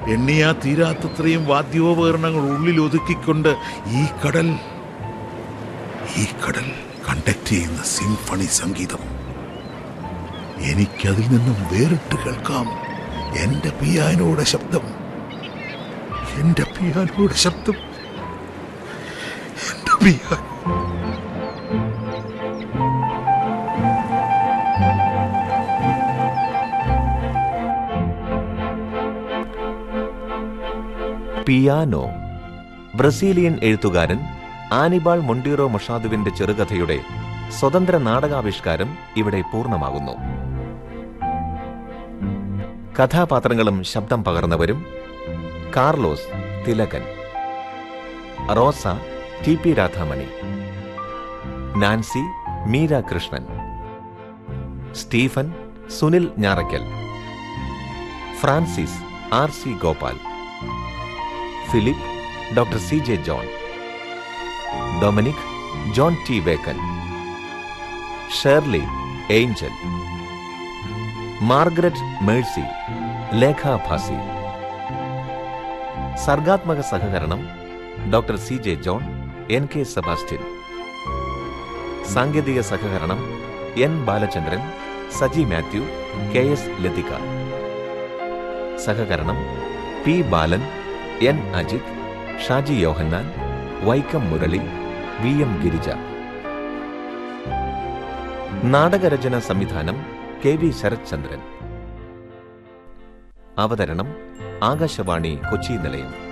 എണ്ണിയാ തീരാത്തത്രയും വാദ്യോപകരണങ്ങൾ ഉള്ളിൽ ഒതുക്കിക്കൊണ്ട് ഈ കടൽ ഈ കടൽ കണ്ടക്ട് ചെയ്യുന്ന സിംഫണി സംഗീതം എനിക്കതിൽ നിന്നും വേറിട്ട് കേൾക്കാം എന്റെ പിയാനോയുടെ ശബ്ദം എന്റെ പിയാനോയുടെ ശബ്ദം എന്റെ പിയാനോ പിയാനോ ബ്രസീലിയൻ എഴുത്തുകാരൻ ആനിബാൾ മൊണ്ടീറോ മൊഷാദുവിന്റെ ചെറുകഥയുടെ സ്വതന്ത്ര നാടകാവിഷ്കാരം ഇവിടെ പൂർണ്ണമാകുന്നു കഥാപാത്രങ്ങളും ശബ്ദം പകർന്നവരും Carlos Thilakan Rosa T P Radhamani Nancy Meera Krishnan Stephen Sunil Njarakkal Francis R C Gopal Philip doctor C J John Dominic John T Vekkan Shirley Angel Margaret Mercy Lekha Bhasi സർഗാത്മക സഹകരണം doctor C J John N K Sebastian സാങ്കേതിക സഹകരണം N Balachandran Saji Mathew K S Lathika സഹകരണം P Balan N Ajith Shaji Yohannan Vaikom Murali V M Girija നാടകരചന സംവിധാനം K V Sarathchandran അവതരണം ആകാശവാണി കൊച്ചി നിലയം